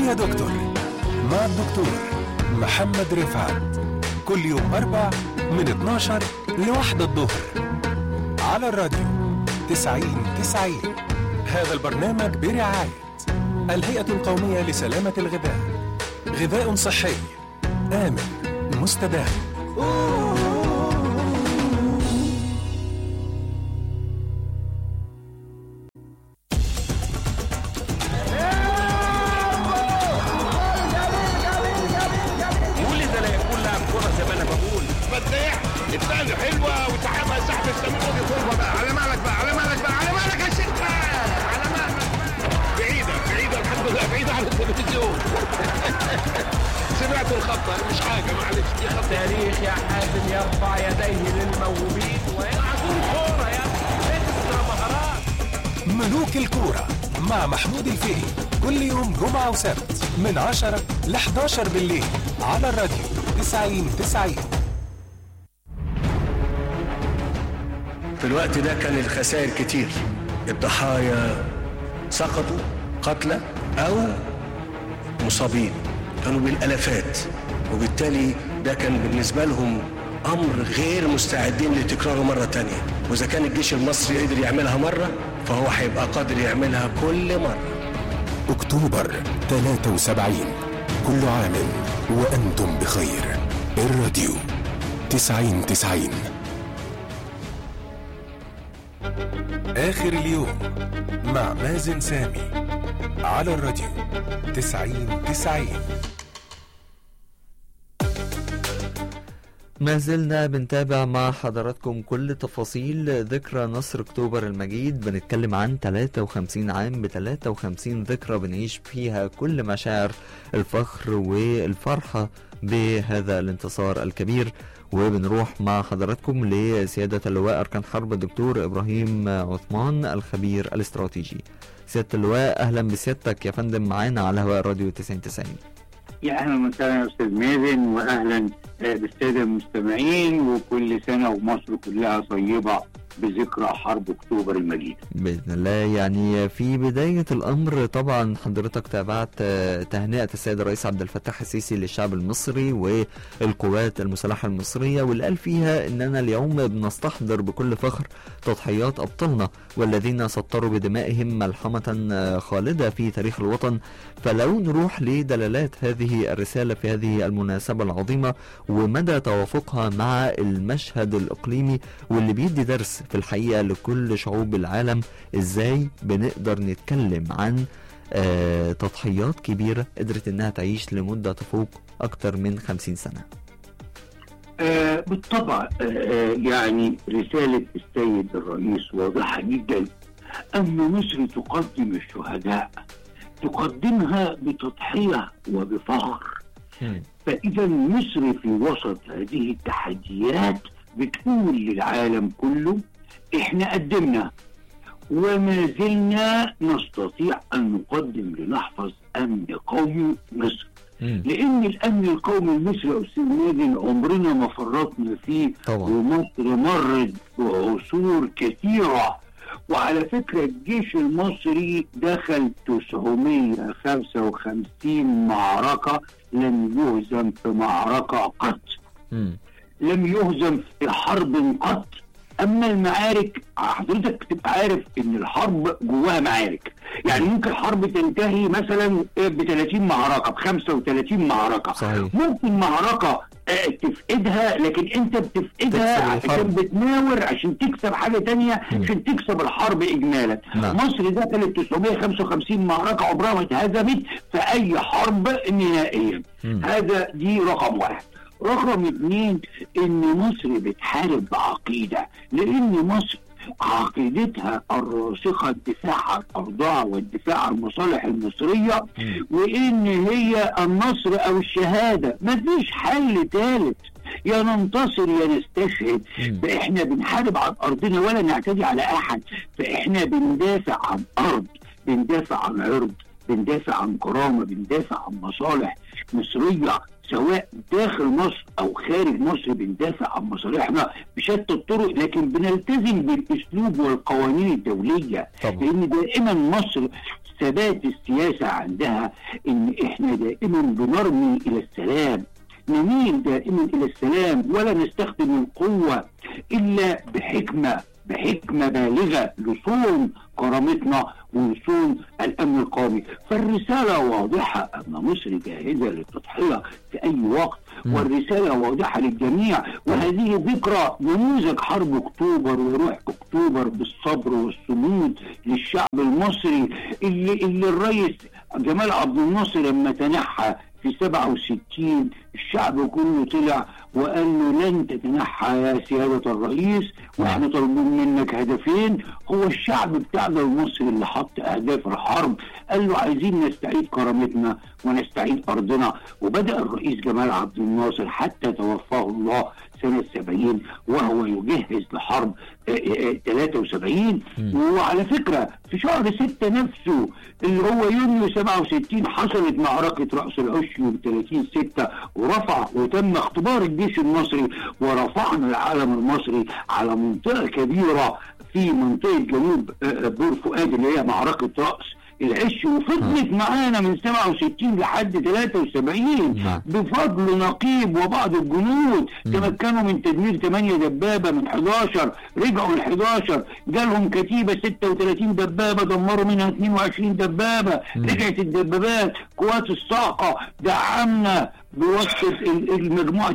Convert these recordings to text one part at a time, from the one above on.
يا دكتور مع الدكتور محمد رفعت كل يوم أربع من 12 لواحدة الظهر على الراديو 90 90 هذا البرنامج برعاية الهيئة القومية لسلامة الغذاء غذاء صحي آمن مستدام ولد لا يكون لاعب كرة زي ما انا بقول فتاح الثاني حلوه وسحبها سحب السمير ودي طولها بقى على مالك بقى على مالك بقى على مالك يا شيخ على مالك بقى. بعيده بعيده الحمد لله بعيده عن التلفزيون سمعت الخطه مش حاجه معلش دي خطه تاريخ يا حازم يرفع يديه للموهوبين ويلعبون كورة يا اكسترا مهارات ملوك الكورة مع محمود الفقي كل يوم جمعة وسبت من 10 ل 11 بالليل على الراديو 90 90 في الوقت ده كان الخسائر كتير الضحايا سقطوا قتلى أو مصابين كانوا بالالافات وبالتالي ده كان بالنسبه لهم امر غير مستعدين لتكراره مره تانية واذا كان الجيش المصري قدر يعملها مره فهو هيبقى قادر يعملها كل مره أكتوبر 73 كل عام وأنتم بخير الراديو 90 90 آخر اليوم مع مازن سامي على الراديو 90 90 ما زلنا بنتابع مع حضراتكم كل تفاصيل ذكرى نصر اكتوبر المجيد بنتكلم عن 53 عام ب 53 ذكرى بنعيش فيها كل مشاعر الفخر والفرحة بهذا الانتصار الكبير وبنروح مع حضراتكم لسيادة اللواء أركان حرب الدكتور إبراهيم عثمان الخبير الاستراتيجي سيادة اللواء أهلا بسيادتك يا فندم معانا على هواء الراديو 9090 يا اهلا وسهلا يا استاذ مازن واهلا آه، بالساده المستمعين وكل سنه ومصر كلها طيبه بذكرى حرب اكتوبر المجيد. بإذن الله يعني في بداية الأمر طبعا حضرتك تابعت آه، تهنئة السيد الرئيس عبد الفتاح السيسي للشعب المصري والقوات المسلحة المصرية واللي قال فيها إننا اليوم بنستحضر بكل فخر تضحيات أبطالنا والذين سطروا بدمائهم ملحمة آه، خالدة في تاريخ الوطن فلو نروح لدلالات هذه الرسالة في هذه المناسبة العظيمة ومدى توافقها مع المشهد الإقليمي واللي بيدي درس في الحقيقة لكل شعوب العالم إزاي بنقدر نتكلم عن آه تضحيات كبيرة قدرت إنها تعيش لمدة تفوق أكتر من خمسين سنة آه بالطبع آه آه، يعني رساله السيد الرئيس واضحه جدا ان مصر تقدم الشهداء تقدمها بتضحيه وبفخر فإذا مصر في وسط هذه التحديات بتقول للعالم كله إحنا قدمنا وما زلنا نستطيع أن نقدم لنحفظ أمن قومي مصر مم. لأن الأمن القومي المصري يا أستاذ مازن عمرنا ما فرطنا فيه طبعا ومصر مرت بعصور كثيرة وعلى فكرة الجيش المصري دخل 955 معركة لم يهزم في معركة قط مم. لم يهزم في حرب قط اما المعارك حضرتك تبقى عارف ان الحرب جواها معارك يعني ممكن حرب تنتهي مثلا ب 30 معركه ب 35 معركه صحيح. ممكن معركه آه، تفقدها لكن انت بتفقدها تكسب عشان الحرب. بتناور عشان تكسب حاجه تانية مم. عشان تكسب الحرب اجمالا نعم. مصر دخلت 955 معركه عمرها ما اتهزمت في اي حرب نهائيا مم. هذا دي رقم واحد رقم اثنين ان مصر بتحارب بعقيده لان مصر عقيدتها الراسخه الدفاع عن ارضها والدفاع عن المصالح المصريه مم. وان هي النصر او الشهاده مفيش حل ثالث يا ننتصر يا نستشهد مم. فاحنا بنحارب عن ارضنا ولا نعتدي على احد فاحنا بندافع عن ارض بندافع عن عرض بندافع عن كرامه بندافع عن مصالح مصريه سواء داخل مصر او خارج مصر بندافع عن مصالحنا بشتى الطرق لكن بنلتزم بالاسلوب والقوانين الدوليه طبعا. لان دائما مصر ثبات السياسه عندها ان احنا دائما بنرمي الى السلام نميل دائما الى السلام ولا نستخدم القوه الا بحكمه بحكمه بالغه لصون كرامتنا ولصون الامن القومي فالرساله واضحه ان مصر جاهزه للتضحيه في اي وقت والرساله واضحه للجميع وهذه ذكرى نموذج حرب اكتوبر وروح اكتوبر بالصبر والصمود للشعب المصري اللي, اللي الرئيس جمال عبد الناصر لما تنحى في 67 الشعب كله طلع وقال له لن تتنحى يا سيادة الرئيس واحنا طالبين منك هدفين هو الشعب بتاعنا المصري اللي حط اهداف الحرب قال له عايزين نستعيد كرامتنا ونستعيد ارضنا وبدأ الرئيس جمال عبد الناصر حتى توفاه الله سنة 70 وهو يجهز لحرب آه، آه، 73 وعلى فكرة في شهر 6 نفسه اللي هو يونيو 67 حصلت معركة رأس العش يوم 30 6 ورفع وتم اختبار الجيش المصري ورفعنا العلم المصري على منطقة كبيرة في منطقة جنوب آه، آه، بور فؤاد اللي هي معركة رأس العش وفضلت معانا من 67 لحد 73 نعم. بفضل نقيب وبعض الجنود تمكنوا من تدمير 8 دبابه من 11 رجعوا ال 11 جالهم كتيبه 36 دبابه دمروا منها 22 دبابه رجعت الدبابات قوات الصاعقه دعمنا بواسطه ال- المجموعه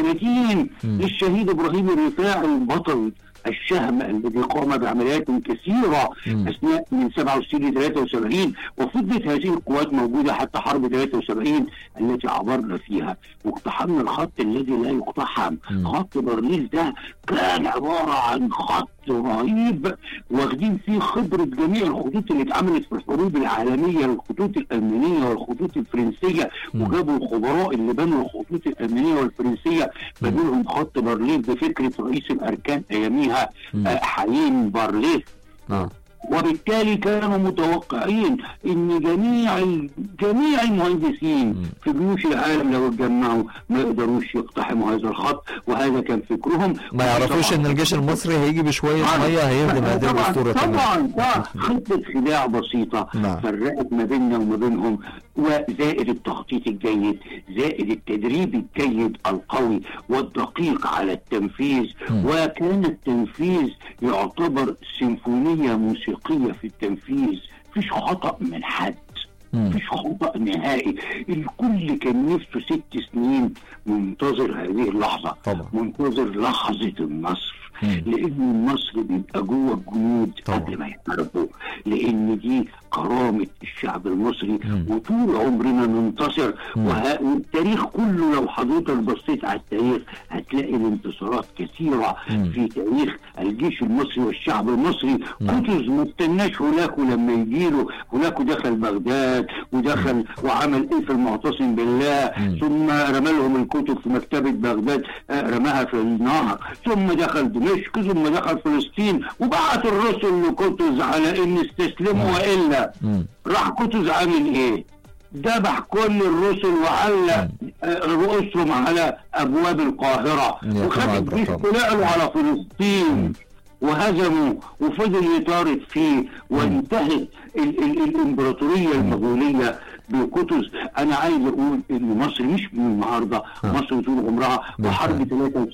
39 للشهيد ابراهيم الرفاعي البطل الشهم الذي قام بعمليات كثيرة أثناء من 67 ل 73 وفضلت هذه القوات موجودة حتى حرب 73 التي عبرنا فيها واقتحمنا الخط الذي لا يقتحم خط برليز ده كان عبارة عن خط رهيب واخدين فيه خبرة جميع الخطوط اللي اتعملت في الحروب العالمية الخطوط الألمانية والخطوط الفرنسية وجابوا الخبراء اللي بنوا الخطوط الألمانية والفرنسية بنوا لهم خط برليز بفكرة رئيس الأركان أياميها آه، حليم بارليز اه وبالتالي كانوا متوقعين ان جميع ال- جميع المهندسين في جيوش العالم لو اتجمعوا ما يقدروش يقتحموا هذا الخط وهذا كان فكرهم ما يعرفوش ان الجيش المصري هيجي بشويه ميه هيهدم هذه طبعاً- الاسطوره طبعا تماما طبعا خطه خداع بسيطه نعم. فرقت ما بيننا وما بينهم وزائد التخطيط الجيد زائد التدريب الجيد القوي والدقيق على التنفيذ وكان التنفيذ يعتبر سيمفونيه موسيقيه في التنفيذ فيش خطا من حد مفيش خطأ نهائي الكل كان نفسه ست سنين منتظر هذه اللحظة طبعا. منتظر لحظة النصر لأن النصر بيبقى جوه الجنود طبعا. قبل ما يحاربوا لأن دي كرامة الشعب المصري وطول عمرنا ننتصر وه- والتاريخ كله لو حضرتك بصيت على التاريخ هتلاقي الانتصارات كثيرة في تاريخ الجيش المصري والشعب المصري قطز ما استناش هولاكو لما يجيله هولاكو دخل بغداد ودخل وعمل ايه في المعتصم بالله ثم رمى لهم الكتب في مكتبة بغداد آه، رماها في النهر ثم دخل دمشق ثم دخل فلسطين وبعت الرسل لقطز على ان استسلموا والا راح قطز عامل ايه؟ ذبح كل الرسل وعلق آه، رؤوسهم على ابواب القاهره يا وخد طبعاً، الجيش طبعاً. طلع له على فلسطين وهزموا وفضل يطارد فيه وانتهت ال- ال- الامبراطوريه المغوليه بقطز انا عايز اقول ان مصر مش من النهارده مصر طول عمرها وحرب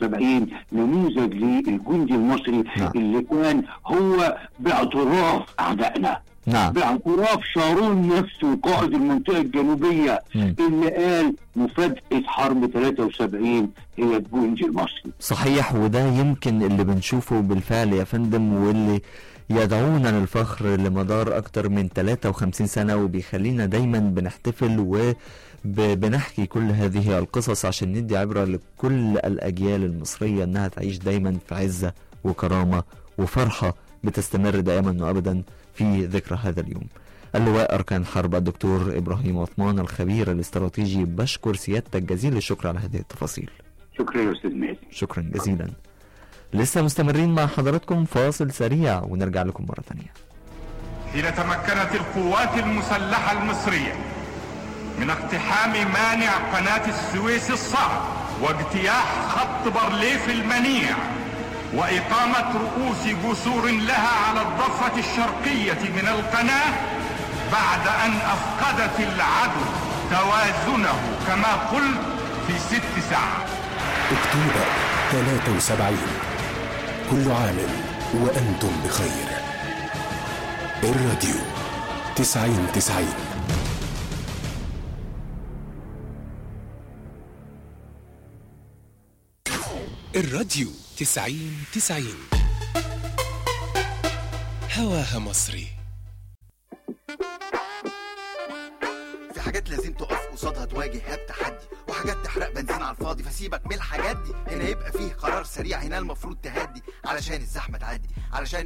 73 نموذج للجندي المصري نعم. اللي كان هو باعتراف اعدائنا نعم باعتراف شارون نفسه قائد المنطقة الجنوبية مم. اللي قال مفاجأة حرب 73 هي الجندي المصري صحيح وده يمكن اللي بنشوفه بالفعل يا فندم واللي يدعونا للفخر لمدار أكتر من 53 سنة وبيخلينا دايما بنحتفل وبنحكي كل هذه القصص عشان ندي عبرة لكل الأجيال المصرية أنها تعيش دايما في عزة وكرامة وفرحة بتستمر دائما وأبدا في ذكرى هذا اليوم اللواء أركان حرب الدكتور إبراهيم عثمان الخبير الاستراتيجي بشكر سيادتك جزيل الشكر على هذه التفاصيل شكرا يا أستاذ مازن شكرا جزيلا لسه مستمرين مع حضراتكم فاصل سريع ونرجع لكم مرة تانية حين تمكنت القوات المسلحة المصرية من اقتحام مانع قناة السويس الصعب واجتياح خط بارليف المنيع وإقامة رؤوس جسور لها على الضفة الشرقية من القناة بعد أن أفقدت العدو توازنه كما قلت في ست ساعات اكتوبر 73 كل عام وأنتم بخير الراديو 90 90 الراديو 90 90 هواها مصري في حاجات لازم تقف قصادها تواجه التحدي وحاجات تحرق بنزين على الفاضي فسيبك من الحاجات دي هنا يبقى فيه قرار سريع هنا المفروض تهدي علشان الزحمه تعدي علشان